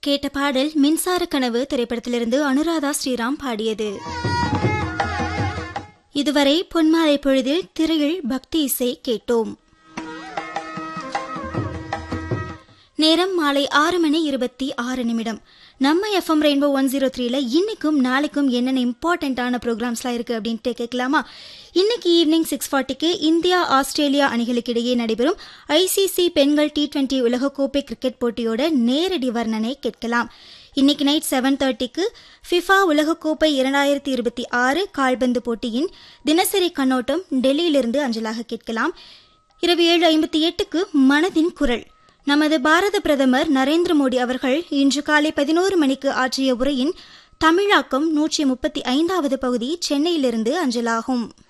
கேட்ட பாடல் மின்சார கனவு திரைப்படத்திலிருந்து அனுராதா ஸ்ரீராம் பாடியது இதுவரை பொன்மாலை பொழுதில் திரையில் பக்தி இசை கேட்டோம் நேரம் மாலை ஆறு மணி இருபத்தி ஆறு நிமிடம் நம்ம எஃப்எம் ரெயின்போ ஒன் ஜீரோ த்ரீல இன்னைக்கும் நாளைக்கும் என்னென்ன இம்பார்ட்டண்ட்டான ப்ரோக்ராம்ஸ்லாம் இருக்கு அப்படின்ட்டு கேட்கலாமா இன்னைக்கு ஈவினிங் சிக்ஸ் ஃபார்ட்டிக்கு இந்தியா ஆஸ்திரேலியா அணிகளுக்கு இடையே நடைபெறும் ஐசிசி பெண்கள் டி டுவெண்டி உலகக்கோப்பை கிரிக்கெட் போட்டியோட நேரடி வர்ணனை கேட்கலாம் இன்னைக்கு நைட் செவன் தேர்ட்டிக்கு ஃபிஃபா உலகக்கோப்பை இரண்டாயிரத்தி இருபத்தி ஆறு கால்பந்து போட்டியின் தினசரி கண்ணோட்டம் டெல்லியிலிருந்து அஞ்சலாக கேட்கலாம் இரவு ஏழு ஐம்பத்தி எட்டுக்கு மனதின் குரல் நமது பாரத பிரதமர் நரேந்திர மோடி அவர்கள் இன்று காலை பதினோரு மணிக்கு ஆற்றிய உரையின் தமிழாக்கம் நூற்றி முப்பத்தி ஐந்தாவது பகுதி சென்னையிலிருந்து அஞ்சலாகும்